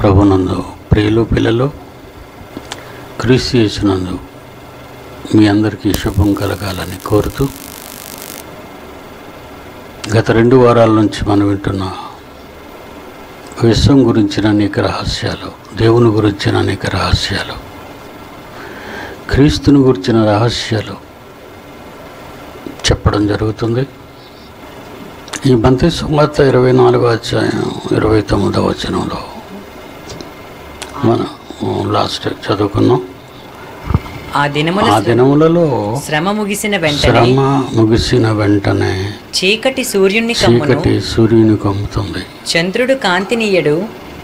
ప్రభునందు ప్రియులు పిల్లలు క్రీస్తు చేసినందు మీ అందరికీ శుభం కలగాలని కోరుతూ గత రెండు వారాల నుంచి మనం వింటున్న విశ్వం గురించిన అనేక రహస్యాలు దేవుని గురించిన అనేక రహస్యాలు క్రీస్తుని గురించిన రహస్యాలు చెప్పడం జరుగుతుంది ఈ మంత్రి సుమార్త ఇరవై నాలుగో అధ్యాయం ఇరవై తొమ్మిదవ వచనంలో మనం లాస్ట్ చదువుకున్నాం ఆ దినముల ఆ దినములలో శ్రమ ముగిసిన వెంటనే శ్రమ ముగిసిన వెంటనే చీకటి సూర్యుని కమ్మును చీకటి సూర్యుని కమ్ముతుంది చంద్రుడు కాంతినీయడు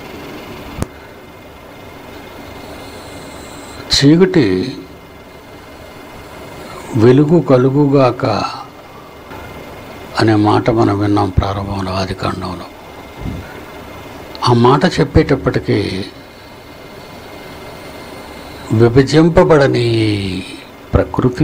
చీకటి వెలుగు కలుగుగాక అనే మాట మనం విన్నాం ప్రారంభంలో ఆది కాండంలో ఆ మాట చెప్పేటప్పటికీ విభజింపబడని ప్రకృతి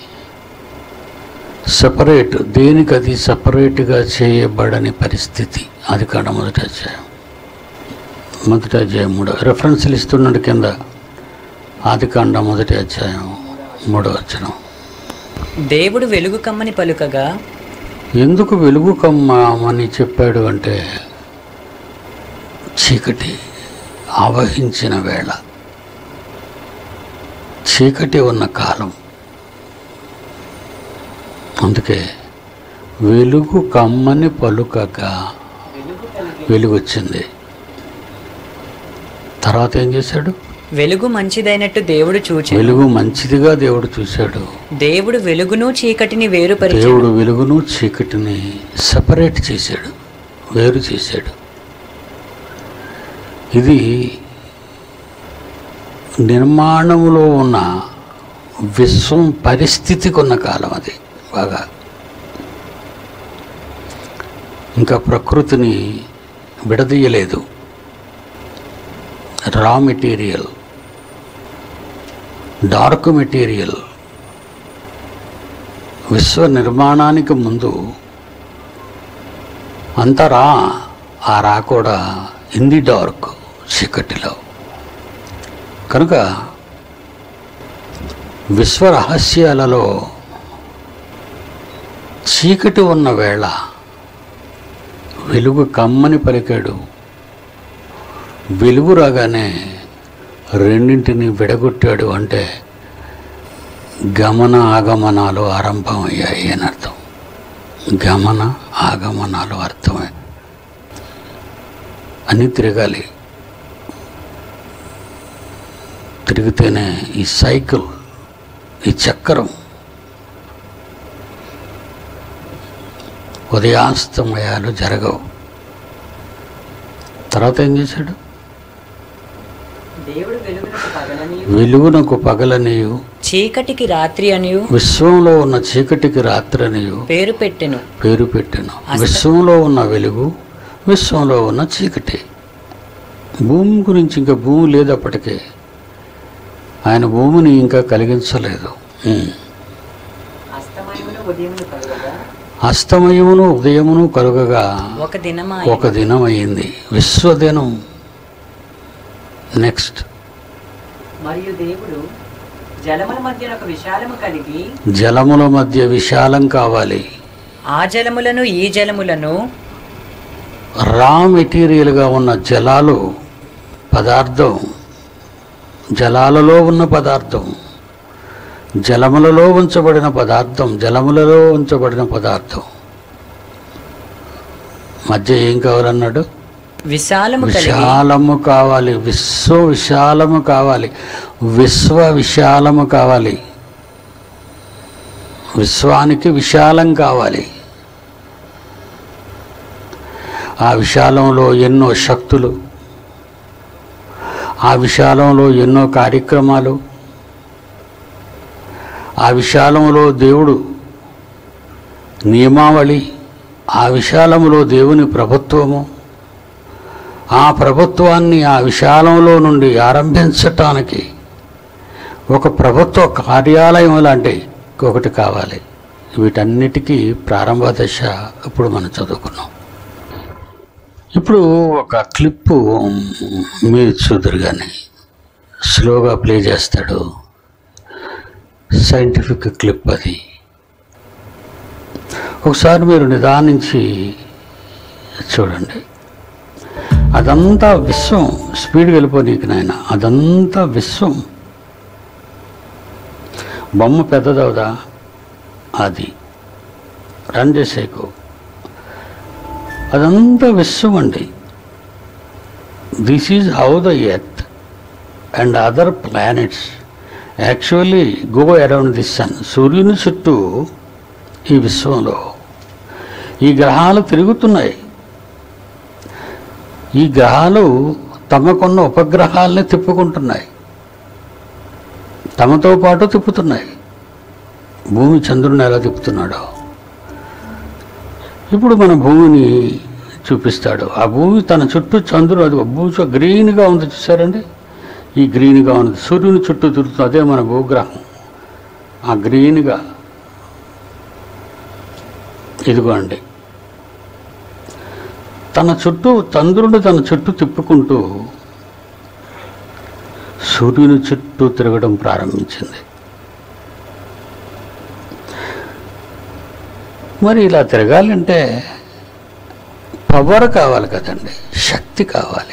సపరేట్ దేనికది సపరేట్గా చేయబడని పరిస్థితి అది కాండ మొదటి అధ్యాయం మొదటి అధ్యాయం మూడో రెఫరెన్స్లు ఇస్తున్నాడు కింద ఆదికాండ మొదటి అధ్యాయం మూడో వచనం దేవుడు వెలుగు కమ్మని పలుకగా ఎందుకు వెలుగు కమ్మని చెప్పాడు అంటే చీకటి ఆవహించిన వేళ చీకటి ఉన్న కాలం అందుకే వెలుగు కమ్మని పలుకగా వెలుగు వచ్చింది తర్వాత ఏం చేశాడు వెలుగు మంచిదైనట్టు దేవుడు చూచి వెలుగు మంచిదిగా దేవుడు చూశాడు దేవుడు వెలుగును చీకటిని వేరుపరిచి దేవుడు వెలుగును చీకటిని సపరేట్ చేశాడు వేరు చేశాడు ఇది నిర్మాణములో ఉన్న విశ్వం పరిస్థితికి ఉన్న కాలం అది బాగా ఇంకా ప్రకృతిని విడదీయలేదు రా మెటీరియల్ డార్క్ మెటీరియల్ విశ్వ నిర్మాణానికి ముందు అంతా రా ఆ రా కూడా ఇన్ ది డార్క్ చీకటిలో కనుక విశ్వ రహస్యాలలో చీకటి ఉన్న వేళ వెలుగు కమ్మని పలికాడు వెలుగు రాగానే రెండింటిని విడగొట్టాడు అంటే గమన ఆగమనాలు ఆరంభమయ్యాయి అని అర్థం గమన ఆగమనాలు అర్థమే అన్నీ తిరగాలి తిరిగితేనే ఈ సైకిల్ ఈ చక్రం ఉదయాస్తమయాలు జరగవు తర్వాత ఏం చేశాడు దేవుడు వెలుగునకు పగలని వెలుగునకు పగలనియు చీకటికి రాత్రి అనియు విశ్వంలో ఉన్న చీకటికి రాత్రనియు పేరు పెట్టెను పేరు పెట్టాను విశ్వంలో ఉన్న వెలుగు విశ్వంలో ఉన్న చీకటి భూమి గురించి ఇంకా భూమి లేదు అప్పటికే ఆయన భూమిని ఇంకా కలిగించలేదు ఉమ్. అస్తమయమును ఉదయమును కలుగగా అస్తమయమును ఉదయమును కలుగగా ఒక దినమా ఒక దినం అయింది విశ్వదినం నెక్స్ట్ మరియు దేవుడు జలముల మధ్య ఒక విశాలము కలిగి జలముల మధ్య విశాలం కావాలి ఆ జలములను ఈ జలములను రా మెటీరియల్గా ఉన్న జలాలు పదార్థం జలాలలో ఉన్న పదార్థం జలములలో ఉంచబడిన పదార్థం జలములలో ఉంచబడిన పదార్థం మధ్య ఏం కావాలన్నాడు విశాలము కలిగి విశాలము కావాలి విశ్వ విశాలము కావాలి విశ్వ విశాలము కావాలి విశ్వానికి విశాలం కావాలి ఆ విశాలంలో ఎన్నో శక్తులు ఆ విశాలంలో ఎన్నో కార్యక్రమాలు ఆ విశాలంలో దేవుడు నియమావళి ఆ విశాలములో దేవుని ప్రభుత్వము ఆ ప్రభుత్వాన్ని ఆ విశాలంలో నుండి ఆరంభించటానికి ఒక ప్రభుత్వ కార్యాలయం లాంటి ఒకటి కావాలి వీటన్నిటికీ ప్రారంభ దశ ఇప్పుడు మనం చదువుకున్నాం ఇప్పుడు ఒక క్లిప్పు మీరు చూద్దరు కానీ స్లోగా ప్లే చేస్తాడు సైంటిఫిక్ క్లిప్ అది ఒకసారి మీరు నిదానించి చూడండి అదంతా విశ్వం స్పీడ్గా వెళ్ళిపోనీకి నాయన అదంతా విశ్వం బొమ్మ పెద్దదవుదా అది రన్ చేసేకు అదంతా విశ్వం అండి this is how the earth and other planets actually go around the sun సూర్యుని చుట్టూ ఈ విశ్వంలో ఈ గ్రహాలు తిరుగుతున్నాయి ఈ గ్రహాలు తమకున్న ఉపగ్రహాలని తిప్పుకుంటున్నాయి తమతో పాటు తిప్పుతున్నాయి భూమి చంద్రుని ఎలా తిప్పుతున్నాడో ఇప్పుడు మన భూమిని చూపిస్తాడు ఆ భూమి తన చుట్టూ చంద్రుడు అది భూమి గ్రీన్గా ఉంది చూసారండి ఈ గ్రీన్గా ఉంది సూర్యుని చుట్టూ తిరుగుతుంది అదే మన భూగ్రహం ఆ గ్రీన్గా ఇదిగోండి తన చుట్టూ చంద్రుడు తన చుట్టూ తిప్పుకుంటూ సూర్యుని చుట్టూ తిరగడం ప్రారంభించింది మరి ఇలా తిరగాలంటే పవర్ కావాలి కదండి శక్తి కావాలి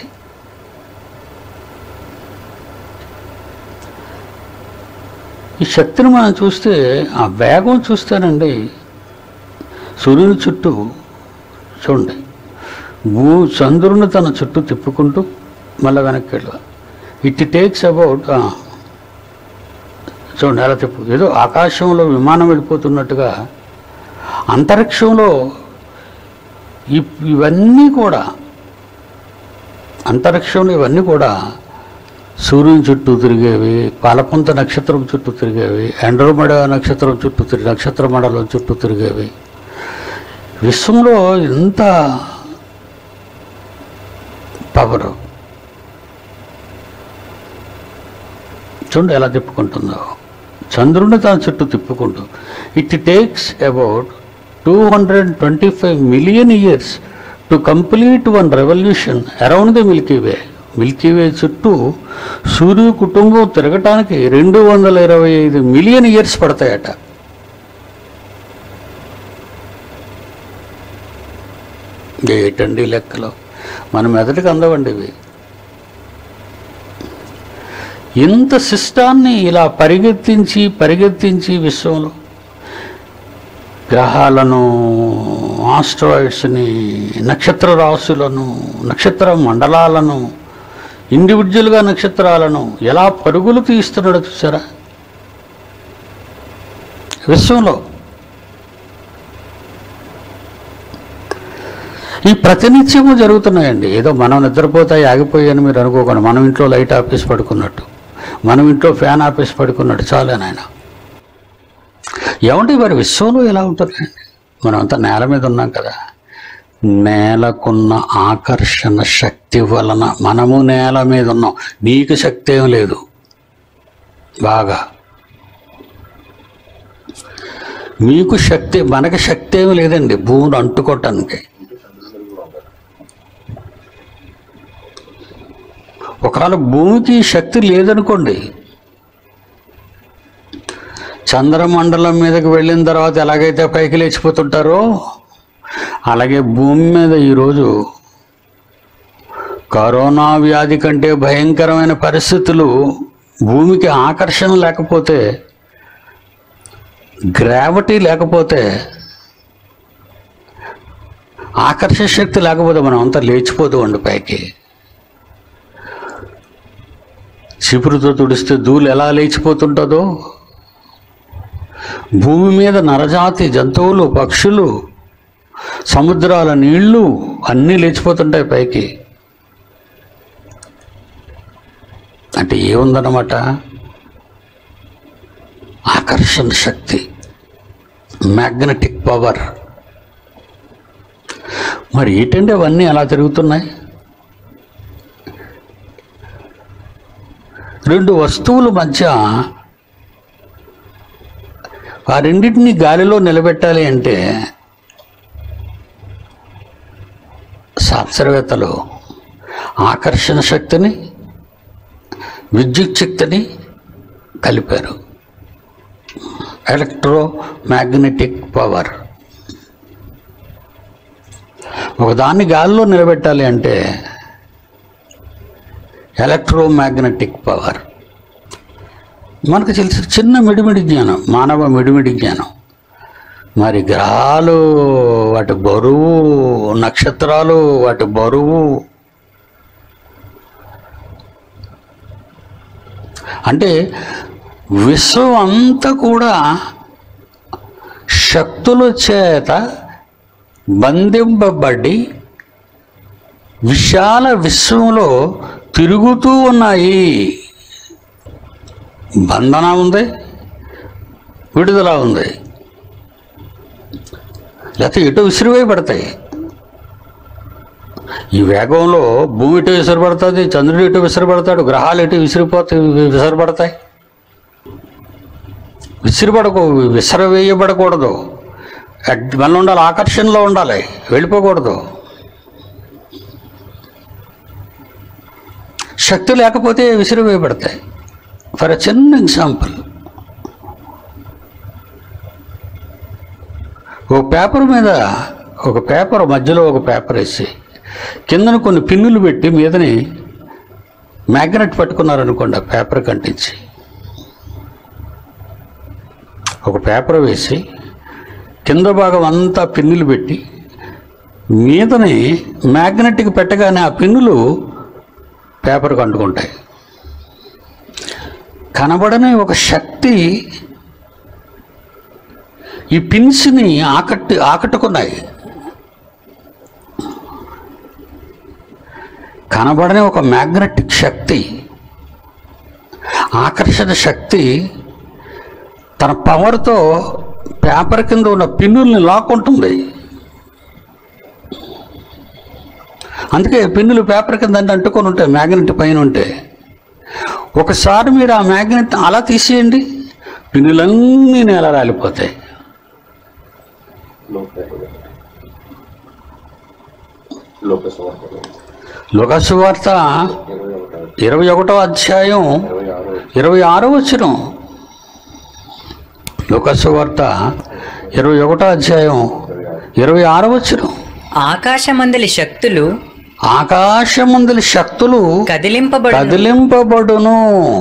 ఈ శక్తిని మనం చూస్తే ఆ వేగం చూస్తానండి సూర్యుని చుట్టూ చూడండి భూ చంద్రుని తన చుట్టూ తిప్పుకుంటూ మళ్ళీ వెనక్కి వెళ్ళాలి ఇట్ టేక్స్ అబౌట్ చూడండి అలా తిప్పు ఏదో ఆకాశంలో విమానం వెళ్ళిపోతున్నట్టుగా అంతరిక్షంలో ఇ- ఇవన్నీ కూడా అంతరిక్షంలో ఇవన్నీ కూడా సూర్యుని చుట్టూ తిరిగేవి పాలపుంత నక్షత్రం చుట్టూ తిరిగేవి ఎండ్రోమెడ నక్షత్రం చుట్టూ తిరిగి నక్షత్ర మండలం చుట్టూ తిరిగేవి విశ్వంలో ఎంత పవర్ చూడండి ఎలా తిప్పుకుంటుందో చంద్రుడిని తన చుట్టూ తిప్పుకుంటూ it takes about two hundred twenty five million years to complete one revolution around the Milky Way Milky Way చుట్టూ సూర్యు కుటుంబం తిరగటానికి రెండు వందల ఇరవై ఐదు మిలియన్ ఇయర్స్ పడతాయట ఏటండి లెక్కలో మన మెదడుకి అందవండి ఇవి ఇంత సిస్టాన్ని ఇలా పరిగెత్తించి పరిగెత్తించి విశ్వంలో గ్రహాలను ఆస్ట్రాయిడ్స్ని నక్షత్ర రాశులను నక్షత్ర మండలాలను ఇండివిజువల్గా నక్షత్రాలను ఎలా పరుగులు తీస్తున్నాడో చూసారా విశ్వంలో ఈ ప్రతినిత్యము జరుగుతున్నాయండి ఏదో మనం నిద్రపోతే ఆగిపోయాను మీరు అనుకోకండి మనం ఇంట్లో లైట్ ఆపేసి పడుకున్నట్టు మనం ఇంట్లో ఫ్యాన్ ఆపేసి పడుకున్నట్టు చాలే నాయన ఏమంటే మరి విశ్వంలో ఎలా ఉంటుందండి మనం అంతా నేల మీద ఉన్నాం కదా నేలకున్న ఆకర్షణ శక్తి వలన మనము నేల మీద ఉన్నాం నీకు శక్తి ఏం లేదు బాగా మీకు శక్తి మనకి శక్తి ఏమి లేదండి భూమిని అంటుకోవటానికి ఒకవేళ భూమికి శక్తి లేదనుకోండి చంద్రమండలం మీదకి వెళ్ళిన తర్వాత ఎలాగైతే పైకి లేచిపోతుంటారో అలాగే భూమి మీద ఈరోజు కరోనా వ్యాధి కంటే భయంకరమైన పరిస్థితులు భూమికి ఆకర్షణ లేకపోతే గ్రావిటీ లేకపోతే ఆకర్షణ శక్తి లేకపోతే మనం అంతా లేచిపోతూ ఉండి పైకి చీపురుతో తుడిస్తే ధూళి ఎలా లేచిపోతుంటుందో భూమి మీద నరజాతి జంతువులు పక్షులు సముద్రాల నీళ్లు అన్నీ లేచిపోతుంటాయి పైకి అంటే ఏముందన్నమాట ఆకర్షణ శక్తి మ్యాగ్నెటిక్ పవర్ మరి ఏంటంటే అవన్నీ ఎలా తిరుగుతున్నాయి రెండు వస్తువుల మధ్య ఆ రెండింటిని గాలిలో నిలబెట్టాలి అంటే శాస్త్రవేత్తలు ఆకర్షణ శక్తిని విద్యుత్ శక్తిని కలిపారు ఎలక్ట్రో మ్యాగ్నెటిక్ పవర్ ఒకదాన్ని గాల్లో నిలబెట్టాలి అంటే ఎలక్ట్రో మ్యాగ్నెటిక్ పవర్ మనకు తెలిసి చిన్న మిడిమిడి జ్ఞానం మానవ మిడిమిడి జ్ఞానం మరి గ్రహాలు వాటి బరువు నక్షత్రాలు వాటి బరువు అంటే విశ్వం అంతా కూడా శక్తుల చేత బంధింపబడి విశాల విశ్వంలో తిరుగుతూ ఉన్నాయి బంధన ఉంది విడుదల ఉంది లేకపోతే ఎటు విసిరివేయబడతాయి ఈ వేగంలో భూమి ఇటు విసిరిపడుతుంది చంద్రుడు ఇటు విసిరిపడతాడు గ్రహాలు ఇటు విసిరిపోతాయి విసిరిపడతాయి విసిరిపడకు విసిరవేయబడకూడదు అడ్- మళ్ళీ ఉండాలి ఆకర్షణలో ఉండాలి వెళ్ళిపోకూడదు శక్తి లేకపోతే విసిరివేయబడతాయి ఫర్ ఎ చిన్న ఎగ్జాంపుల్ ఒక పేపర్ మీద ఒక పేపర్ మధ్యలో ఒక పేపర్ వేసి కిందన కొన్ని పిన్నులు పెట్టి మీదని మ్యాగ్నెట్ పట్టుకున్నారనుకోండి ఆ పేపర్ కంటించి ఒక పేపర్ వేసి కింద భాగం అంతా పిన్నులు పెట్టి మీదని మ్యాగ్నెట్కి పెట్టగానే ఆ పిన్నులు పేపర్కి అంటుకుంటాయి కనబడని ఒక శక్తి ఈ పిన్స్ని ఆకట్టు ఆకట్టుకున్నాయి కనబడని ఒక మ్యాగ్నెటిక్ శక్తి ఆకర్షణ శక్తి తన పవర్తో పేపర్ కింద ఉన్న పిన్నుల్ని లాక్కుంటుంది అందుకే పిన్నులు పేపర్ కింద అంటే అంటుకొని ఉంటాయి మ్యాగ్నెట్ పైన ఉంటే ఒకసారి మీరు ఆ మ్యాగ్నెట్ అలా తీసేయండి పిన్నులన్నీ నేల రాలిపోతాయి లోకసభ లోకసు వార్త ఇరవై ఒకటో ఇరవై ఒకటో అధ్యాయం ఇరవై ఆరో ఇరవై ఆరో వచ్చిన లోకసు వార్త ఇరవై ఒకటో అధ్యాయం ఇరవై ఆరు ఇరవై ఆరో వచ్చిన ఆకాశమందలి శక్తులు ఆకాశమందుల శక్తులు కదిలింపబడు కదిలింపబడును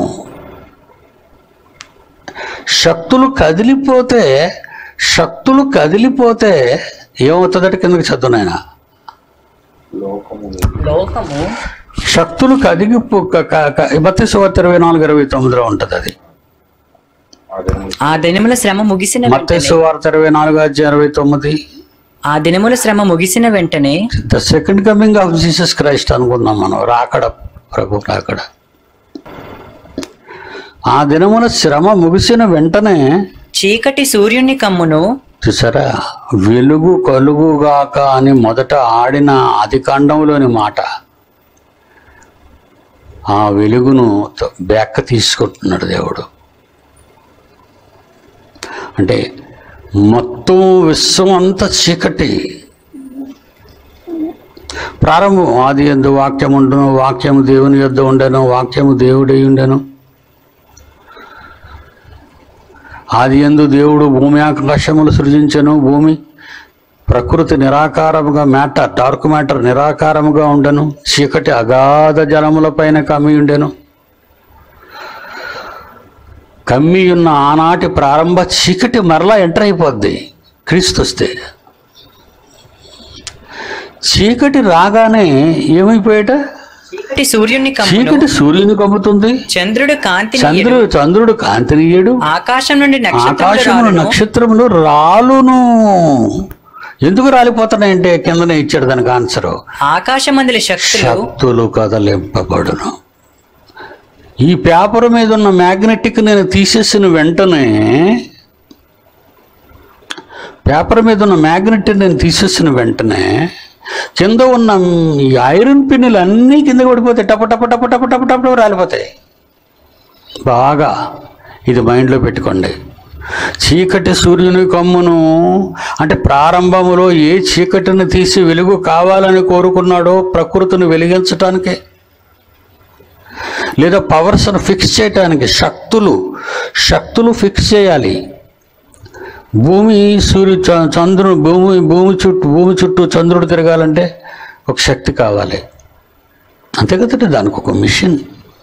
శక్తులు కదిలిపోతే శక్తులు కదిలిపోతే ఏమవుతుందట కిందకి చదువునాయన లోకము లోకము శక్తులు కదిగిపో బత్తి సువార్త ఇరవై నాలుగు ఇరవై తొమ్మిదిలో ఉంటుంది అది ఆ దినము ఆ దినముల శ్రమ ముగిసిన మత్తి వెంటనే సువార్త ఇరవై నాలుగు అధ్యాయం ఇరవై తొమ్మిది ఆ దినముల శ్రమ ముగిసిన వెంటనే the second coming of Jesus Christ అనుకుందాం మనం రాకడ ప్రభు రాకడ ఆ దినమున శ్రమ ముగిసిన వెంటనే చీకటి సూర్యుని కమ్మును చూసారా వెలుగు కలుగుగాక అని మొదట ఆడిన అధికాండంలోని మాట ఆ వెలుగును త- బెక్క తీసుకుంటున్నాడు దేవుడు అంటే మొత్తం విశ్వం అంతా చీకటి ప్రారంభం ఆది ఎందు వాక్యం ఉండును వాక్యము దేవుని యొద్ద ఉండెను వాక్యము దేవుడై ఉండెను ఆది ఎందు దేవుడు భూమి ఆకాశములు సృజించెను భూమి ప్రకృతి నిరాకారముగా మ్యాటర్ డార్క్ మ్యాటర్ నిరాకారముగా ఉండెను చీకటి అగాధ జలముల పైన కమ్మి ఉండెను కమ్మి ఉన్న ఆనాటి ప్రారంభ చీకటి మరలా ఎంటర్ అయిపోద్ది క్రీస్తు వస్తే చీకటి రాగానే ఏమైపోయాట చీకటి సూర్యుని కమ్మును చీకటి సూర్యుని కమ్ముతుంది చంద్రుడు కాంతి చంద్రుడు చంద్రుడు కాంతినీయుడు ఆకాశం నుండి ఆకాశములు నక్షత్రములు నక్షత్రములు రాలును ఎందుకు రాలిపోతున్నాయంటే కిందనే ఇచ్చాడు దానికి ఆన్సరు ఆకాశమందలి శక్తులు శక్తులు కదలింపబడును ఈ పేపర్ మీద ఉన్న మ్యాగ్నెటిక్ నేను తీసేసిన వెంటనే పేపర్ మీద ఉన్న మ్యాగ్నెట్ నేను తీసేసిన వెంటనే కింద ఉన్న ఈ ఐరన్ పిన్నులు అన్నీ కింద పడిపోతాయి టప టప టప టప టప టప రాలిపోతాయి బాగా ఇది మైండ్లో పెట్టుకోండి చీకటి సూర్యుని కమ్మును అంటే ప్రారంభములో ఏ చీకటిని తీసి వెలుగు కావాలని కోరుకున్నాడో ప్రకృతిని వెలిగించటానికే లేదా పవర్స్ను ఫిక్స్ చేయటానికి శక్తులు శక్తులు ఫిక్స్ చేయాలి భూమి సూర్యు చ- చంద్రుడు భూమి భూమి చుట్టూ భూమి చుట్టూ చంద్రుడు తిరగాలంటే ఒక శక్తి కావాలి అంతే కదండి దానికి ఒక మిషన్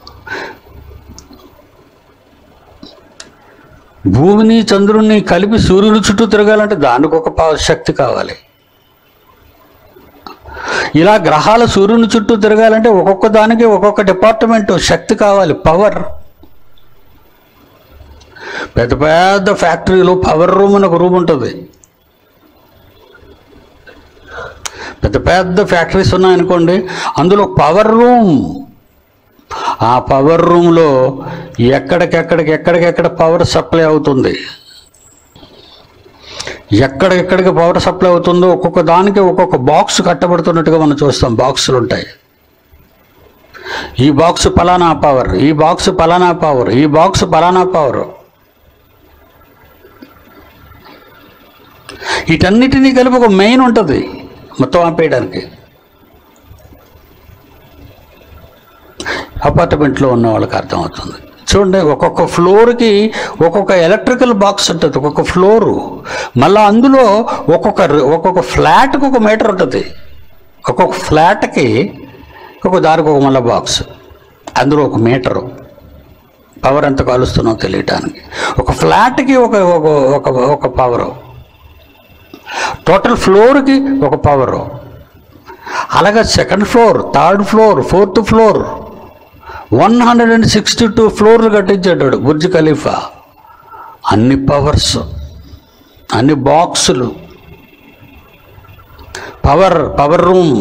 భూమిని చంద్రుడిని కలిపి సూర్యుని చుట్టూ తిరగాలంటే దానికి ఒక పా- శక్తి కావాలి ఇలా గ్రహాల సూర్యుని చుట్టూ తిరగాలంటే ఒక్కొక్క దానికి ఒక్కొక్క డిపార్ట్మెంట్ శక్తి కావాలి పవర్ పెద్ద పెద్ద ఫ్యాక్టరీలో పవర్ రూమ్ అని ఒక రూమ్ ఉంటుంది పెద్ద పెద్ద ఫ్యాక్టరీస్ ఉన్నాయనుకోండి అందులో పవర్ రూమ్ ఆ పవర్ రూమ్లో ఎక్కడికెక్కడికి ఎక్కడికెక్కడ పవర్ సప్లై అవుతుంది ఎక్కడికెక్కడికి పవర్ సప్లై అవుతుందో ఒక్కొక్క దానికి ఒక్కొక్క బాక్స్ కట్టబడుతున్నట్టుగా మనం చూస్తాం బాక్సులు ఉంటాయి ఈ బాక్స్ పలానా పవర్ ఈ బాక్స్ పలానా పవర్ ఈ బాక్స్ పలానా పవర్ వీటన్నిటినీ కలిపి ఒక మెయిన్ ఉంటుంది మొత్తం ఆపేయడానికి అపార్ట్మెంట్లో ఉన్న వాళ్ళకి అర్థమవుతుంది చూడండి ఒక్కొక్క ఫ్లోర్కి ఒక్కొక్క ఎలక్ట్రికల్ బాక్స్ ఉంటుంది ఒక్కొక్క ఫ్లోరు మళ్ళీ అందులో ఒక్కొక్క ఒక్కొక్క ఫ్లాట్కి ఒక మీటర్ ఉంటుంది ఒక్కొక్క ఫ్లాట్కి ఒక దానికి ఒక మళ్ళీ బాక్స్ అందులో ఒక మీటరు పవర్ ఎంత కాలుస్తున్నావు తెలియటానికి ఒక ఫ్లాట్కి ఒక ఒక ఒక ఒక పవరు టోటల్ ఫ్లోర్కి ఒక పవరు అలాగే second floor third floor fourth floor one hundred and sixty two ఫ్లోర్లు కట్టించాడు బుర్జ్ ఖలీఫా అన్ని పవర్స్ అన్ని బాక్సులు పవర్ పవర్ రూమ్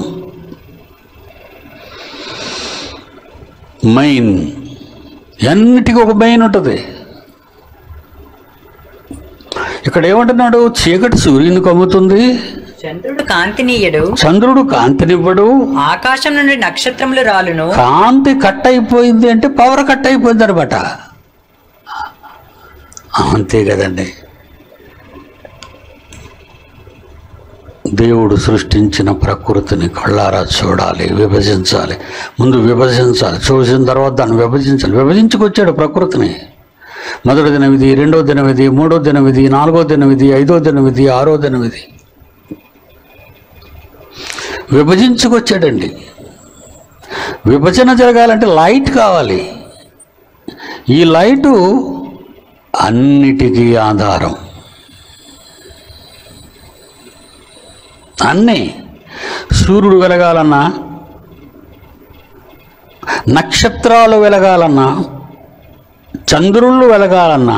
మెయిన్ అన్నిటికీ ఒక మెయిన్ ఉంటుంది ఇక్కడ ఏమంటున్నాడు చీకటి సూర్యుని కమ్ముతుంది చంద్రుడు కాంతినీయడు చంద్రుడు కాంతినివ్వడు ఆకాశం నుండి నక్షత్రములు రాలును కాంతి కట్ అయిపోయింది అంటే పవర్ కట్ అయిపోయింది అనమాట అంతే కదండి దేవుడు సృష్టించిన ప్రకృతిని కళ్ళారా చూడాలి విభజించాలి ముందు విభజించాలి చూసిన తర్వాత దాన్ని విభజించాలి విభజించుకొచ్చాడు ప్రకృతిని మొదటి దినం ఇది రెండో దినం ఇది మూడో దినం ఇది నాలుగో దినం ఇది ఐదో దినం ఇది ఆరో దినం ఇది విభజించుకొచ్చాడండి విభజన జరగాలంటే లైట్ కావాలి ఈ లైటు అన్నిటికీ ఆధారం అన్నీ సూర్యుడు వెలగాలన్నా నక్షత్రాలు వెలగాలన్నా చంద్రుళ్ళు వెలగాలన్నా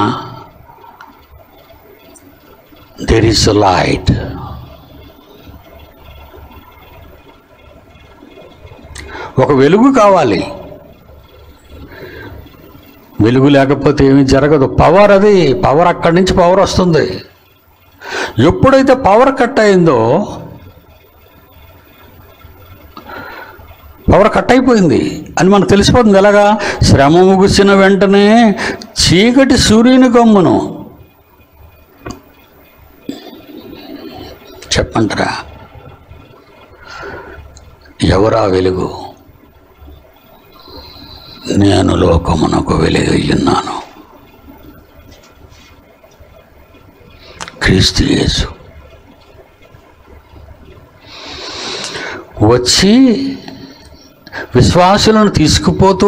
దెర్ ఇస్ లైట్ ఒక వెలుగు కావాలి వెలుగు లేకపోతే ఏమీ జరగదు పవర్ అది పవర్ అక్కడి నుంచి పవర్ వస్తుంది ఎప్పుడైతే పవర్ కట్ అయిందో పవర్ కట్ అయిపోయింది అని మనకు తెలిసిపోతుంది ఎలాగా శ్రమ ముగిసిన వెంటనే చీకటి సూర్యుని గమ్మును చెప్పంటారా ఎవరా వెలుగు నేను లోకమునకు వెలుగయ్యున్నాను క్రీస్తు యేసు వచ్చి విశ్వాసులను తీసుకుపోతూ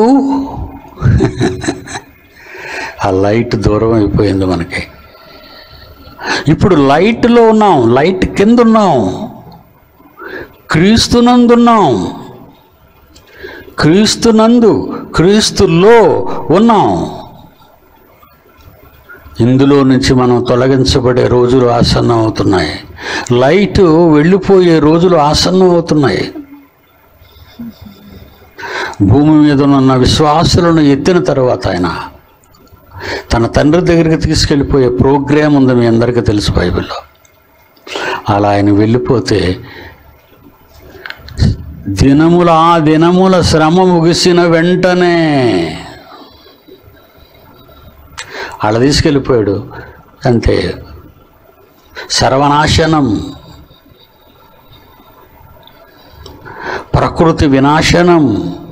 ఆ లైట్ దూరం అయిపోయింది మనకి ఇప్పుడు లైట్లో ఉన్నాం లైట్ కింద ఉన్నాం క్రీస్తునందున్నాం క్రీస్తునందు క్రీస్తులో ఉన్నాం ఇందులో నుంచి మనం తొలగించబడే రోజులు ఆసన్నం అవుతున్నాయి లైట్ వెళ్ళిపోయే రోజులు ఆసన్నం అవుతున్నాయి భూమి మీద ఉన్న విశ్వాసులను ఎత్తిన తర్వాత ఆయన తన తండ్రి దగ్గరికి తీసుకెళ్ళిపోయే ప్రోగ్రాం ఉంది మీ అందరికీ తెలుసు బైబిల్లో అలా ఆయన వెళ్ళిపోతే దినముల ఆ దినముల శ్రమ ముగిసిన వెంటనే అలా తీసుకెళ్ళిపోయాడు అంతే సర్వనాశనం ప్రకృతి వినాశనం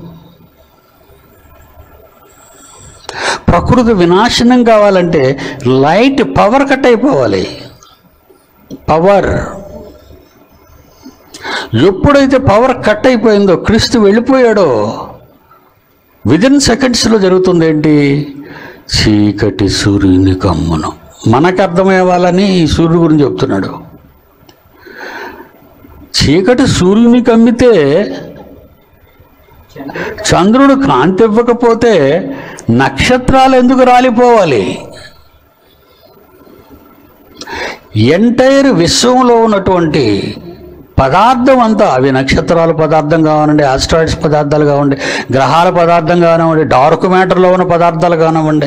ప్రకృతి వినాశనం కావాలంటే లైట్ పవర్ కట్ అయిపోవాలి పవర్ ఎప్పుడైతే పవర్ కట్ అయిపోయిందో క్రీస్తు వెళ్ళిపోయాడో విదిన్ సెకండ్స్లో జరుగుతుంది ఏంటి చీకటి సూర్యుని కమ్మును మనకు అర్థమయ్యేవాళ్ళని ఈ సూర్యుడు గురించి చెప్తున్నాడు చీకటి సూర్యుని కమ్మితే చంద్రుడు చంద్రుడు కాంతి ఇవ్వకపోతే నక్షత్రాలు ఎందుకు రాలిపోవాలి ఎంటైర్ విశ్వంలో ఉన్నటువంటి పదార్థం అంతా అవి నక్షత్రాల పదార్థం కావనండి ఆస్ట్రాయిడ్స్ పదార్థాలు కావండి గ్రహాల పదార్థం కానివ్వండి డార్క్ మ్యాటర్లో ఉన్న పదార్థాలు కానివ్వండి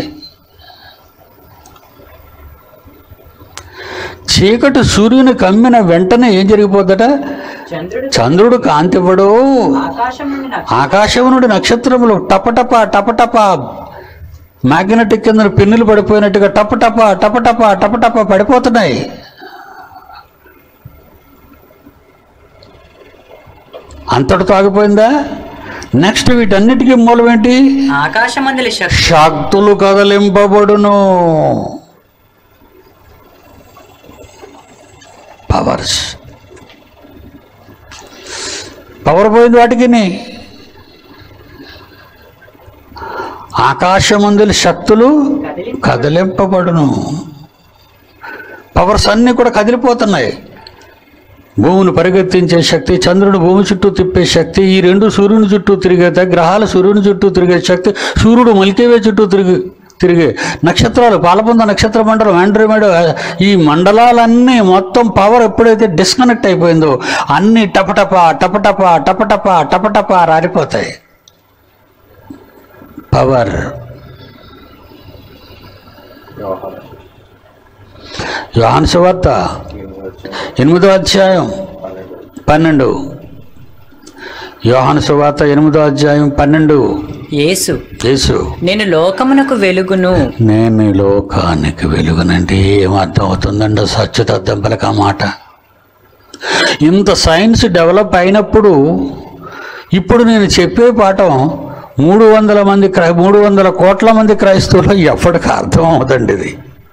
చీకటి సూర్యుని కమ్మిన వెంటనే ఏం జరిగిపోద్దట చంద్రుడు చంద్రుడు కాంతి ఇవ్వడు ఆకాశం నుండి నక్ష- ఆకాశం నుండి నక్షత్రములు టపటప టపటప మ్యాగ్నెటిక్ కింద పిన్నులు పడిపోయినట్టుగా టపటప టపటప టపటప పడిపోతున్నాయి అంతటితో ఆగిపోయిందా నెక్స్ట్ వీటన్నిటికీ మూలం ఏంటి ఆకాశమందలి శక్తి శక్తులు కదలింపబడును పవర్స్ పవర్ పోయింది వాటికి ఆకాశమందుల శక్తులు కదిలి కదిలింపబడును పవర్స్ అన్నీ కూడా కదిలిపోతున్నాయి భూమిని పరిగెత్తించే శక్తి చంద్రుడు భూమి చుట్టూ తిప్పే శక్తి ఈ రెండు సూర్యుని చుట్టూ తిరిగేత గ్రహాలు సూర్యుని చుట్టూ తిరిగే శక్తి సూర్యుడు మల్కేవే చుట్టూ తిరిగి తిరిగే నక్షత్రాలు పాలపొంద నక్షత్ర మండలం ఆండ్రోమేడ్ ఈ మండలాలన్నీ మొత్తం పవర్ ఎప్పుడైతే డిస్కనెక్ట్ అయిపోయిందో అన్నీ టపటప టపటప టపటప టపటప రాలిపోతాయి పవర్ వ్యవహారం యోహాను సువార్త ఎనిమిది వచ్చిన ఎనిమిదో అధ్యాయం పన్నెండు పన్నెండు యోహాను సువార్త ఎనిమిదో అధ్యాయం పన్నెండు యేసు యేసు నేను లోకమునకు వెలుగును నేను ఈ లోకానికి వెలుగునంటే ఏం అర్థం అవుతుందండి సత్యత పలక ఆ మాట ఇంత సైన్స్ డెవలప్ అయినప్పుడు ఇప్పుడు నేను చెప్పే పాఠం మూడు వందల మంది క్రై మూడు వందల కోట్ల మంది క్రైస్తవులు ఎప్పటికి అర్థం అవుతుంది ఇది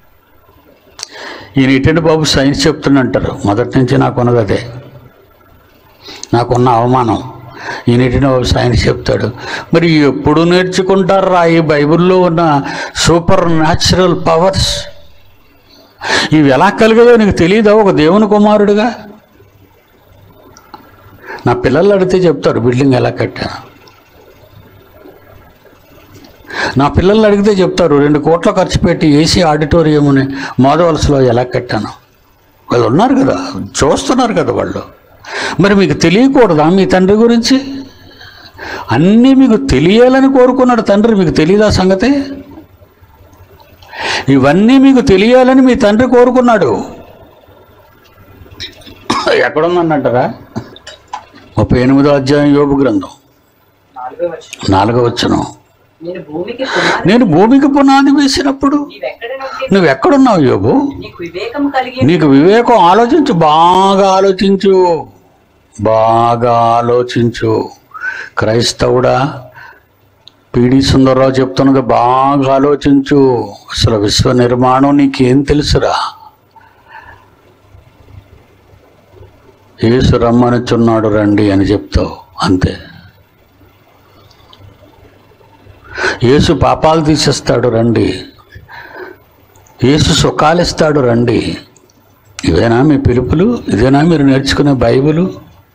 ఈయన ఇటండి బాబు సైన్స్ చెప్తున్నంటారు మొదటి నుంచి నాకున్నది అదే నాకున్న అవమానం ఈయన ఇటండి బాబు సైన్స్ చెప్తాడు మరి ఎప్పుడు నేర్చుకుంటారా ఈ బైబిల్లో ఉన్న సూపర్ న్యాచురల్ పవర్స్ ఇవి ఎలా కలిగదో నీకు తెలియదా ఒక దేవుని కుమారుడుగా నా పిల్లలు అడిగితే చెప్తారు బిల్డింగ్ ఎలా కట్టాను నా పిల్లలు అడిగితే చెప్తారు రెండు కోట్ల ఖర్చు పెట్టి ఏసీ ఆడిటోరియంని మోదవలసలో ఎలా కట్టాను వాళ్ళు ఉన్నారు కదా చూస్తున్నారు కదా వాళ్ళు మరి మీకు తెలియకూడదా మీ తండ్రి గురించి అన్నీ మీకు తెలియాలని కోరుకున్నాడు తండ్రి మీకు తెలియదా సంగతి ఇవన్నీ మీకు తెలియాలని మీ తండ్రి కోరుకున్నాడు ఎక్కడుందన్నట్టరా ముప్పై ఎనిమిదో అధ్యాయం యోగు గ్రంథం నాలుగో వర్షం నాలుగో వచ్చును నేను భూమికి పునాది నేను భూమికి పునాది వేసినప్పుడు నీవెక్కడ నుండి నువ్వు ఎక్కడున్నావు యోగు నీకు వివేకం కలిగి నీకు వివేకం ఆలోచించు బాగా ఆలోచించు బాగా ఆలోచించు క్రైస్తవుడా పిడి సుందరరావు చెప్తున్నది బాగా ఆలోచించు అసలు విశ్వ నిర్మాణం నీకేం తెలుసురా ఏసు రమ్మనుచున్నాడు రండి అని చెప్తావు అంతే యేసు పాపాలు తీసేస్తాడు రండి యేసు సుఖాలిస్తాడు రండి ఇవేనా మీ పిలుపులు ఇదేనా మీరు నేర్చుకునే బైబిలు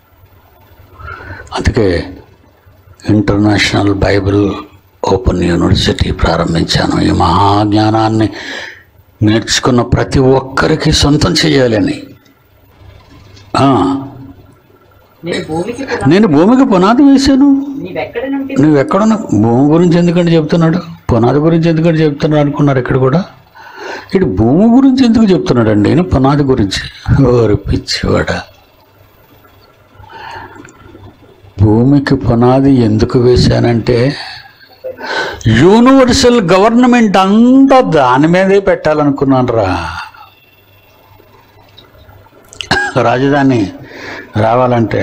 అందుకే ఇంటర్నేషనల్ బైబిల్ ఓపెన్ యూనివర్సిటీ ప్రారంభించాను ఈ మహాజ్ఞానాన్ని నేర్చుకున్న ప్రతి ఒక్కరికి సొంతం చేయాలని ఆ, నేను భూమికి పునాది నేను భూమికి పునాది వేశాను నీవెక్కడ నుండి నువ్వు ఎక్కడున్నా భూమి గురించి ఎందుకంటే చెప్తున్నాడు పునాది గురించి ఎందుకంటే చెప్తున్నాడు అనుకున్నారు ఇక్కడ కూడా ఇటు భూమి గురించి ఎందుకు చెప్తున్నాడు అండి నేను పునాది గురించి ఓరి పిచ్చివాడ భూమికి పునాది ఎందుకు వేశానంటే యూనివర్సల్ గవర్నమెంట్ అంతా దాని మీదే పెట్టాలనుకున్నాను రా రాజధాని రావాలంటే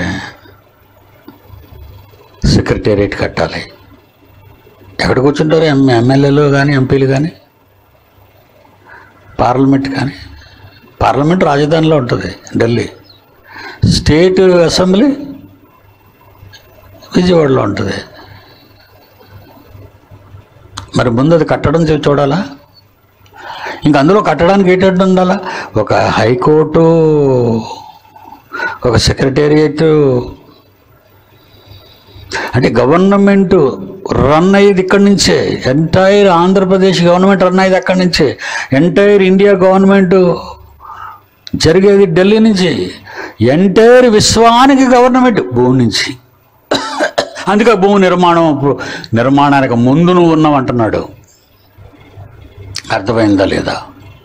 సెక్రటేరియట్ కట్టాలి ఎక్కడ కూర్చుంటారు ఎం ఎమ్మెల్యేలు కానీ ఎంపీలు కానీ పార్లమెంట్ కానీ పార్లమెంట్ రాజధానిలో ఉంటుంది ఢిల్లీ స్టేట్ అసెంబ్లీ విజయవాడలో ఉంటుంది మరి ముందు అది కట్టడం చూ- చూడాలా ఇంక అందులో కట్టడానికి ఏంటంటే ఉండాలా ఒక హైకోర్టు ఒక సెక్రటేరియట్ అంటే గవర్నమెంట్ రన్ అయ్యేది ఇక్కడి నుంచే ఎంటైర్ ఆంధ్రప్రదేశ్ గవర్నమెంట్ రన్ అయ్యేది అక్కడి నుంచే ఎంటైర్ ఇండియా గవర్నమెంట్ జరిగేది ఢిల్లీ నుంచి ఎంటైర్ విశ్వానికి గవర్నమెంట్ భూమి నుంచి అందుకే భూమి నిర్మాణం ఇప్పుడు నిర్మాణానికి ముందు నువ్వు ఉన్నావు అంటున్నాడు అర్థమైందా లేదా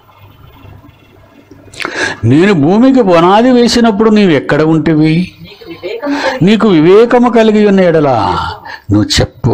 నేను భూమికి పునాది వేసినప్పుడు నీవు ఎక్కడ ఉంటివి నీకు వివేకము కలిగి నీకు వివేకము కలిగి ఉన్న ఎడలా నువ్వు చెప్పు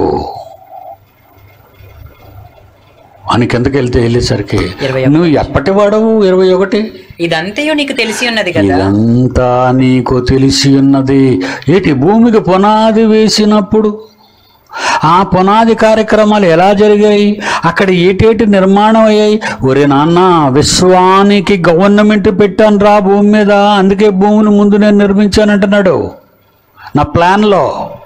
అని కిందకి వెళ్తే వెళ్ళేసరికి ఇరవై నువ్వు ఎప్పటి వాడవు ఇరవై ఒకటి ఇదంతయు నీకు తెలిసి ఉన్నది కదా ఇదంతా నీకు తెలిసి ఉన్నది ఏటి భూమికి పునాది వేసినప్పుడు ఆ పునాది కార్యక్రమాలు ఎలా జరిగాయి అక్కడ ఏటేటి నిర్మాణం అయ్యాయి ఒరే నాన్న విశ్వానికి గవర్నమెంట్ పెట్టాను రా భూమి మీద అందుకే భూమిని ముందు నేను నిర్మించానంటున్నాడు నా ప్లాన్లో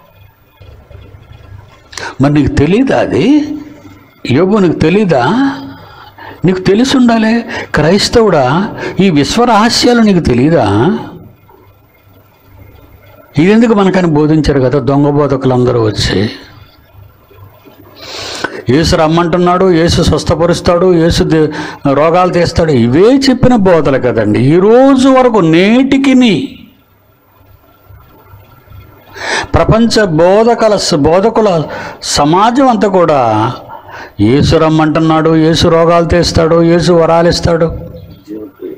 మరి నీకు తెలీదా అది యోగు నీకు తెలీదా నీకు తెలిసి ఉండాలి క్రైస్తవుడా ఈ విశ్వ రహస్యాలు నీకు తెలీదా ఇదెందుకు మనకని బోధించారు కదా దొంగ బోధకులందరూ వచ్చి యేసు రమ్మంటున్నాడు యేసు స్వస్థపరుస్తాడు యేసు దే- రోగాలు తీస్తాడు ఇవే చెప్పిన బోధలు కదండి ఈ రోజు వరకు నేటికిని ప్రపంచ బోధకల బోధకుల సమాజం అంతా కూడా యేసు రమ్మంటున్నాడు యేసు రోగాలు తీస్తాడు యేసు వరాలు ఇస్తాడు జీవక్రియ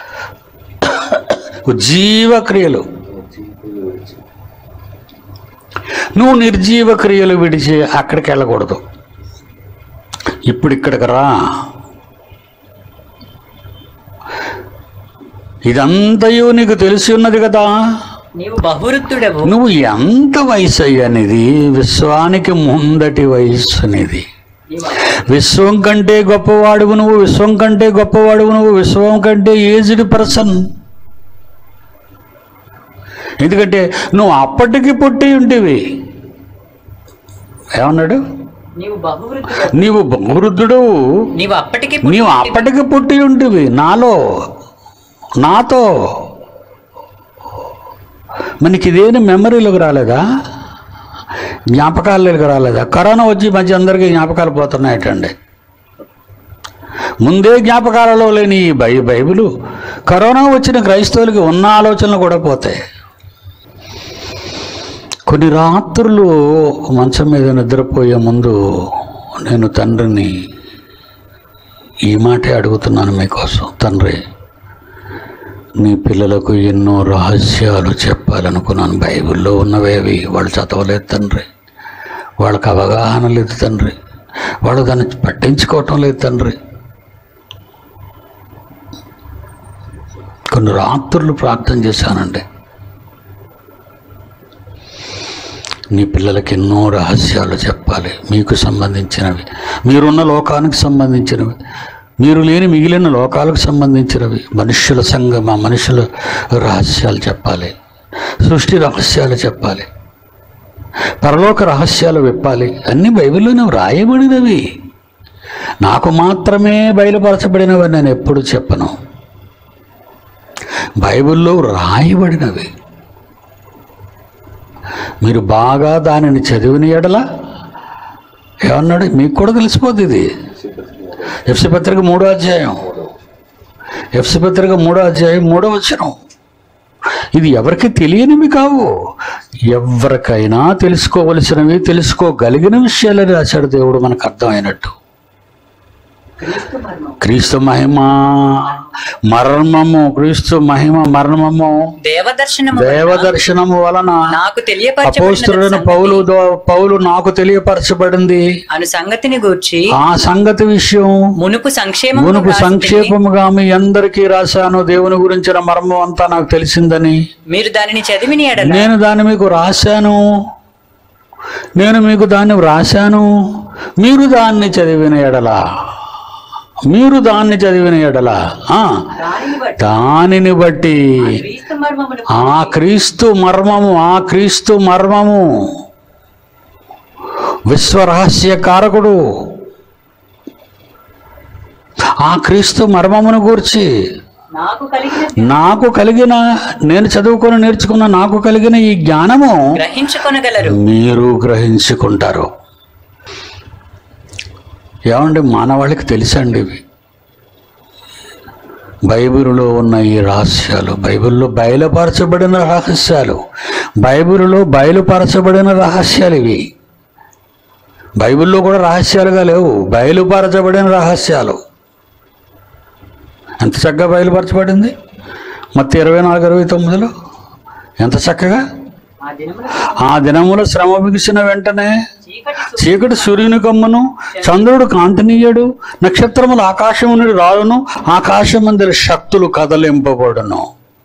జీవ క్రియలు జీవితంలో విడిచి నువ్వు నిర్జీవ క్రియలు విడిచి అక్కడికి వెళ్ళకూడదు ఇప్పుడు ఇక్కడికి రా ఇదంతయు నీకు తెలిసి ఉన్నది కదా నీవు బహువృత్తుడవు నువ్వు ఎంత వయసు అయ్యనిది విశ్వానికి ముందటి వయస్సు అనేది నీవు విశ్వం కంటే గొప్పవాడువు నువ్వు విశ్వం కంటే గొప్పవాడువు నువ్వు విశ్వం కంటే ఏజ్డ్ పర్సన్ ఎందుకంటే నువ్వు అప్పటికి పుట్టి ఉంటివి ఏమన్నాడు నీవు బహువృత్తుడవు నీవు వృద్ధుడు నీవు అప్పటికి నీవు అప్పటికి పుట్టి ఉంటివి నాలో నాతో మనకి ఇదేని మెమరీలోకి రాలేదా జ్ఞాపకాలలోకి రాలేదా కరోనా వచ్చి మధ్య అందరికీ జ్ఞాపకాలు పోతున్నాయటండి ముందే జ్ఞాపకాలలో లేని ఈ బై బైబిలు కరోనా వచ్చిన క్రైస్తవులకి ఉన్న ఆలోచనలు కూడా పోతాయి కొన్ని రాత్రులు మంచం మీద నిద్రపోయే ముందు నేను తండ్రిని ఈ మాటే అడుగుతున్నాను మీకోసం తండ్రి నీ పిల్లలకు ఎన్నో రహస్యాలు చెప్పాలనుకున్నాను బైబిల్లో ఉన్నవేవి వాళ్ళు చదవలేదు తండ్రి వాళ్ళకి అవగాహన లేదు తండ్రి వాళ్ళు దాన్ని పట్టించుకోవటం లేదు తండ్రి కొన్ని రాత్రులు ప్రార్థన చేశానండి నీ పిల్లలకి ఎన్నో రహస్యాలు చెప్పాలి మీకు సంబంధించినవి మీరున్న లోకానికి సంబంధించినవి మీరు లేని మిగిలిన లోకాలకు సంబంధించినవి మనుష్యుల సంగమ మనుషుల రహస్యాలు చెప్పాలి సృష్టి రహస్యాలు చెప్పాలి పరలోక రహస్యాలు విప్పాలి అన్నీ బైబిల్లోనే వ్రాయబడినవి నాకు మాత్రమే బయలుపరచబడినవి నేను ఎప్పుడు చెప్పను బైబిల్లో రాయబడినవి మీరు బాగా దానిని చదివిన ఎడల ఏమన్నాడు మీకు కూడా తెలిసిపోద్ది ఇది ఎఫ్సి పత్రిక మూడో అధ్యాయం ఎఫ్సి పత్రిక మూడో అధ్యాయం మూడో వచనం ఇది ఎవరికి తెలియనివి కావు ఎవరికైనా తెలుసుకోవలసినవి తెలుసుకోగలిగిన విషయాలని రాశాడు దేవుడు మనకు అర్థమైనట్టు క్రీస్తు మర్మం క్రీస్తు మహిమ మర్మములను మర్మము క్రీస్తు మహిమ మర్మము దేవదర్శనము దేవదర్శనము వలన నాకు అపోస్తుడైన తెలియపరచబడిన పౌలు దో- పౌలు నాకు తెలియపరచబడింది అను సంగతిని గూర్చి ఆ సంగతి విషయం మునుపు సంక్షేమం మునుపు సంక్షేపముగా మీ అందరికీ రాశాను దేవుని గురించిన మర్మం అంతా నాకు తెలిసిందని మీరు దానిని చదివిన ఎడల నేను దాన్ని మీకు రాశాను నేను మీకు దాన్ని వ్రాశాను మీరు దాన్ని చదివిన ఎడల మీరు దాన్ని చదివిన ఎడల ఆ, దానిని బట్టి దానిని బట్టి క్రీస్తు మర్మమును ఆ క్రీస్తు మర్మము ఆ క్రీస్తు మర్మము విశ్వరహస్య కారకుడు ఆ క్రీస్తు మర్మమును గూర్చి నాకు కలిగిన నాకు కలిగిన నేను చదువుకొని నేర్చుకున్న నాకు కలిగిన ఈ జ్ఞానము గ్రహించుకొనగలరు మీరు గ్రహించుకుంటారు ఏమండి మానవాళికి తెలుసండి ఇవి బైబిల్లో ఉన్న ఈ రహస్యాలు బైబిల్లో బయలుపరచబడిన రహస్యాలు బైబిల్లో బయలుపరచబడిన రహస్యాలు ఇవి బైబిల్లో కూడా రహస్యాలుగా లేవు బయలుపరచబడిన రహస్యాలు ఎంత చక్కగా బయలుపరచబడింది మొత్తం ఇరవై నాలుగు ఇరవై తొమ్మిదిలో ఎంత చక్కగా ఆ దినమున ఆ దినములో శ్రమ బిగిసిన వెంటనే చీకటి సు- చీకటి సూర్యుని కమ్మును చంద్రుడు కాంతినీయడు నక్షత్రములు ఆకాశము నుండి రాలును ఆకాశమందరి శక్తులు కదలింపబడును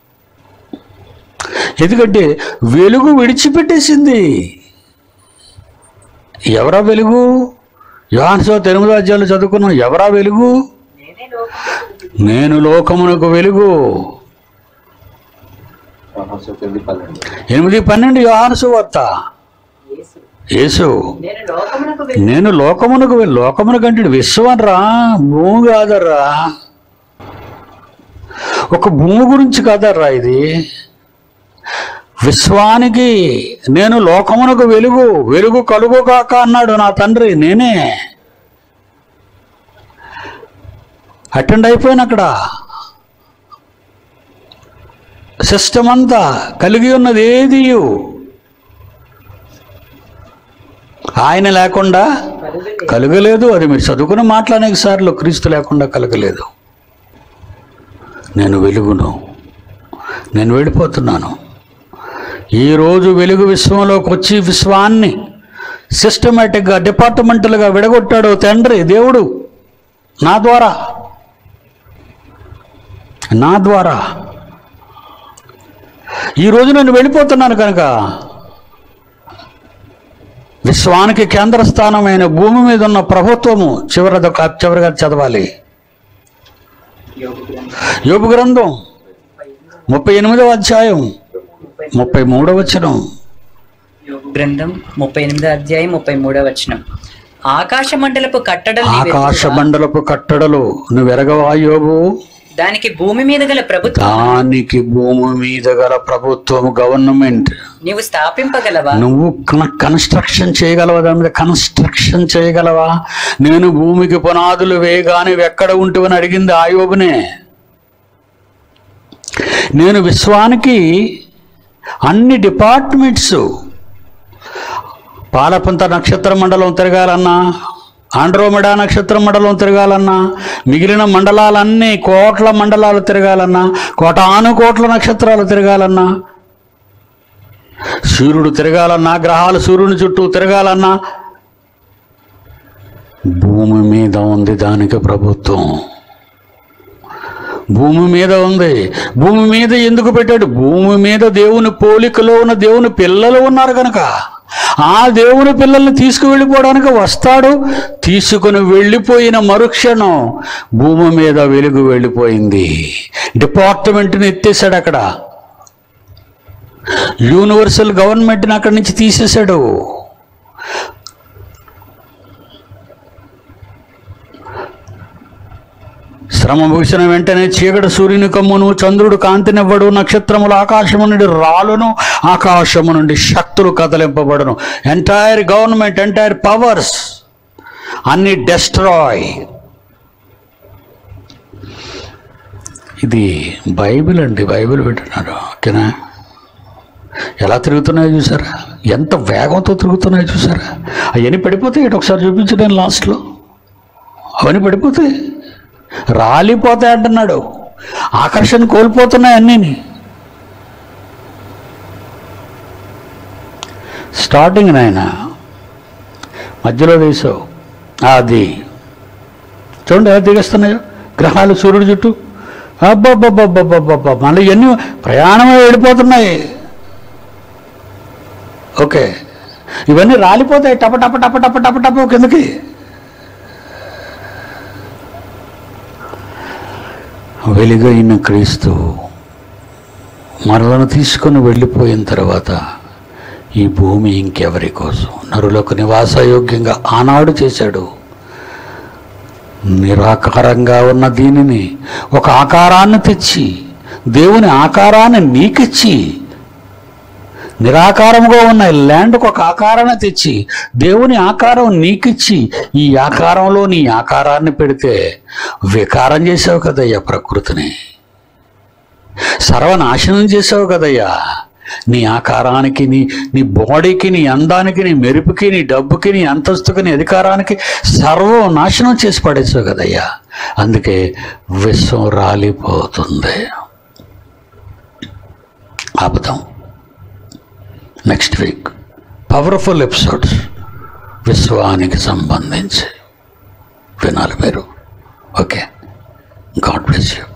ఎందుకంటే వెలుగు విడిచిపెట్టేసింది ఎవరా వెలుగు యోహాన్సో ఎనిమిదో అధ్యాయులు చదువుకున్నాం ఎవరా వెలుగు నేనే లోకమునకు నేను లోకమునకు వెలుగు యోహాను తొమ్మిది పన్నెండు ఎనిమిది పన్నెండు యోహాన్సు వార్త యేసు. యేసు నేను లోకమునకు వెళ్ళి నేను లోకమునకు వెళ్ళి లోకమునకు అంటే విశ్వం రా భూమి కాదర్రా ఒక భూమి గురించి కాదర్రా ఇది విశ్వానికి నేను లోకమునకు వెలుగు వెలుగు కలుగు కాక అన్నాడు నా తండ్రి నేనే అటెండ్ అయిపోయాను అక్కడ సిస్టమ్ అంతా కలిగి ఉన్నది ఏదియు ఆయన లేకుండా కలుగలే కలగలేదు అది మీరు చదువుకున్న మాటలు అనేక సార్లు క్రీస్తు లేకుండా కలగలేదు నేను వెలుగును నేను వెళ్ళిపోతున్నాను ఈరోజు వెలుగు విశ్వంలోకి వచ్చి విశ్వాన్ని సిస్టమేటిక్గా డిపార్ట్మెంటల్గా విడగొట్టాడు తండ్రి దేవుడు నా ద్వారా నా ద్వారా ఈరోజు నేను వెళ్ళిపోతున్నాను కనుక విశ్వానికి కేంద్ర స్థానమైన భూమి మీద ఉన్న ప్రభుత్వము చివరిది ఒక చివరిగా చదవాలి యోగు గ్రంథం యోగు గ్రంథం ముప్పై ఎనిమిదవ అధ్యాయం ముప్పై మూడవ వచనం యోగు గ్రంథం ముప్పై ఎనిమిదో అధ్యాయం ముప్పై మూడో వచనం ఆకాశ మండలపు కట్టడలు ఆకాశ మండలపు కట్టడలు నువ్వు ఎరగవా యోగు దానికి భూమి మీద గల ప్రభుత్వం దానికి భూమి మీద గల ప్రభుత్వము గవర్నమెంట్ నీవు స్థాపింపగలవా నువ్వు కన- కన్స్ట్రక్షన్ చేయగలవా దాని మీద కన్స్ట్రక్షన్ చేయగలవా నేను భూమికి పునాదులు వేయగానే ఎక్కడ ఉంటువని అడిగింది ఆయోగునే నేను విశ్వానికి అన్ని డిపార్ట్మెంట్స్ పాలపంత నక్షత్ర మండలం తిరగాలన్నా ఆండ్రోమెడా నక్షత్ర మండలం తిరగాలన్నా మిగిలిన మండలాలన్నీ కోట్ల మండలాలు తిరగాలన్నా కోటాను కోట్ల నక్షత్రాలు తిరగాలన్నా సూర్యుడు తిరగాలన్నా గ్రహాలు సూర్యుని చుట్టూ తిరగాలన్నా భూమి మీద ఉంది దానికి ప్రభుత్వం భూమి మీద ఉంది భూమి మీద ఎందుకు పెట్టాడు భూమి మీద దేవుని పోలికలో ఉన్న దేవుని పిల్లలు ఉన్నారు కనుక ఆ దేవుని పిల్లల్ని తీసుకువెళ్ళిపోవడానికి వస్తాడు తీసుకుని వెళ్ళిపోయిన మరుక్షణం భూమి మీద వెలుగు వెళ్ళిపోయింది డిపార్ట్మెంట్ని ఎత్తేసాడు అక్కడ యూనివర్సల్ గవర్నమెంట్ని అక్కడి నుంచి తీసేశాడు శ్రమ ముగిసిన వెంటనే చీకటి సూర్యుని కమ్మును చంద్రుడు కాంతినివ్వడు నక్షత్రములు ఆకాశము నుండి రాలును ఆకాశము నుండి శక్తులు కదలింపబడును ఎంటైర్ గవర్నమెంట్ ఎంటైర్ పవర్స్ అన్ని డెస్ట్రాయ్ ఇది బైబిల్ అండి బైబిల్ వింటున్నారు ఓకేనా ఎలా తిరుగుతున్నాయో చూసారా ఎంత వేగంతో తిరుగుతున్నాయో చూసారా అవన్నీ పడిపోతాయి ఇటు ఒకసారి చూపించు నేను లాస్ట్లో అవన్నీ పడిపోతాయి రాలిపోతాయి అంటున్నాడు ఆకర్షణ కోల్పోతున్నాయి అన్నీని స్టార్టింగ్ నాయన మధ్యలో వేసావు అది చూడండి ఎలా దిగస్తున్నాయో గ్రహాలు సూర్యుడు చుట్టూ అబ్బబ్బబ్బబ్బబ్బబ్బ మళ్ళీ ఇవన్నీ ప్రయాణమే వెళ్ళిపోతున్నాయి ఓకే ఇవన్నీ రాలిపోతాయి టప టప టప టప టప టప కిందకి వెలుగైన క్రీస్తు మనలను తీసుకొని వెళ్ళిపోయిన తర్వాత ఈ భూమి ఇంకెవరి కోసం నరులకు నివాసయోగ్యంగా ఆనాడు చేశాడు నిరాకారంగా ఉన్న దీనిని ఒక ఆకారాన్ని తెచ్చి దేవుని ఆకారాన్ని నీకిచ్చి నిరాకారముగా ఉన్న ఈ ల్యాండ్కు ఒక ఆకారాన్ని తెచ్చి దేవుని ఆకారం నీకిచ్చి ఈ ఆకారంలో నీ ఆకారాన్ని పెడితే వికారం చేసావు కదయ్యా ప్రకృతిని సర్వనాశనం చేసావు కదయ్యా నీ ఆకారానికి నీ నీ బాడీకి నీ అందానికి నీ మెరుపుకి నీ డబ్బుకి నీ అంతస్తుకి నీ అధికారానికి సర్వం నాశనం చేసి పడేసావు కదయ్యా అందుకే విశ్వం రాలిపోతుంది ఆపుదాం నెక్స్ట్ వీక్ పవర్ఫుల్ ఎపిసోడ్స్ విశ్వానికి సంబంధించి వినాలి మీరు ఓకే గాడ్ బ్లెస్ యూ